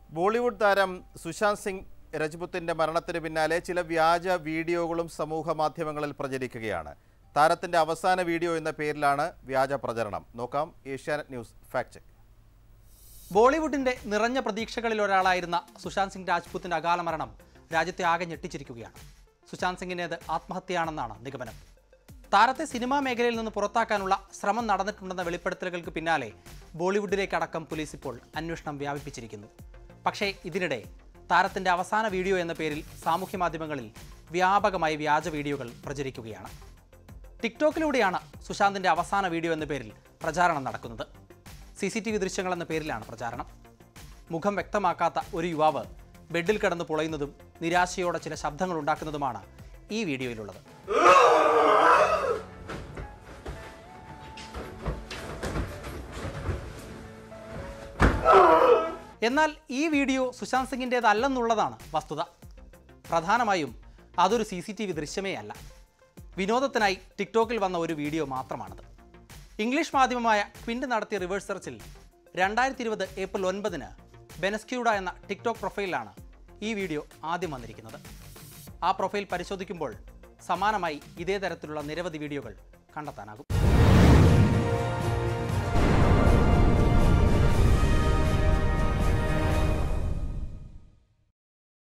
ബോളിവുഡ് താരം സുശാന്ത് സിംഗ് രജ്പുത്തിന്റെ മരണത്തിന് പിന്നാലെ ചില വ്യാജ വീഡിയോകളും സമൂഹ മാധ്യമങ്ങളിൽ പ്രചരിക്കുകയാണ് താരത്തിന്റെ അവസാന വീഡിയോ എന്ന പേരിലാണ് വ്യാജ പ്രചരണം നോക്കാം ഏഷ്യാനെറ്റ് ന്യൂസ് ഫാക്ട് ചെക്ക് ബോളിവുഡിന്റെ നിറഞ്ഞ പ്രതീക്ഷകളിൽ ഒരാളായിരുന്ന സുശാന്ത് സിംഗ് രാജ്പൂത്തിന്റെ അകാല മരണം രാജ്യത്തെ ആകെ ഞെട്ടിച്ചിരിക്കുകയാണ് സുശാന്ത് സിംഗിൻ്റേത് ആത്മഹത്യയാണെന്നാണ് നിഗമനം താരത്തെ സിനിമാ മേഖലയിൽ നിന്ന് പുറത്താക്കാനുള്ള ശ്രമം നടന്നിട്ടുണ്ടെന്ന വെളിപ്പെടുത്തലുകൾക്ക് പിന്നാലെ ബോളിവുഡിലേക്കടക്കം പോലീസ് ഇപ്പോൾ അന്വേഷണം വ്യാപിപ്പിച്ചിരിക്കുന്നു പക്ഷേ ഇതിനിടെ താരത്തിന്റെ അവസാന വീഡിയോ എന്ന പേരിൽ സാമൂഹ്യ മാധ്യമങ്ങളിൽ വ്യാപകമായി വ്യാജ വീഡിയോകൾ പ്രചരിക്കുകയാണ് ടിക്ടോക്കിലൂടെയാണ് സുശാന്തിന്റെ അവസാന വീഡിയോ എന്ന പേരിൽ പ്രചാരണം നടക്കുന്നത് സി സി ടി വി ദൃശ്യങ്ങൾ എന്ന പേരിലാണ് പ്രചാരണം മുഖം വ്യക്തമാക്കാത്ത ഒരു യുവാവ് ബെഡിൽ കിടന്ന് പൊളയുന്നതും നിരാശയോടെ ചില ശബ്ദങ്ങൾ ഉണ്ടാക്കുന്നതുമാണ് ഈ വീഡിയോയിലുള്ളത് എന്നാൽ ഈ വീഡിയോ സുശാന്ത് സിംഗിൻ്റേതല്ലെന്നുള്ളതാണ് വസ്തുത പ്രധാനമായും അതൊരു സി സി ടി വി ദൃശ്യമേ അല്ല വിനോദത്തിനായി ടിക്ടോക്കിൽ വന്ന ഒരു വീഡിയോ മാത്രമാണത് ഇംഗ്ലീഷ് മാധ്യമമായ ക്വിൻ്റ് നടത്തിയ റിവേഴ്സ് സെർച്ചിൽ രണ്ടായിരത്തി ഇരുപത് ഏപ്രിൽ ഒൻപതിന് ബെനസ്ക്യൂഡ എന്ന ടിക്ടോക്ക് പ്രൊഫൈലിലാണ് ഈ വീഡിയോ ആദ്യം വന്നിരിക്കുന്നത് ആ പ്രൊഫൈൽ പരിശോധിക്കുമ്പോൾ സമാനമായി ഇതേ തരത്തിലുള്ള നിരവധി വീഡിയോകൾ കണ്ടെത്താനാകും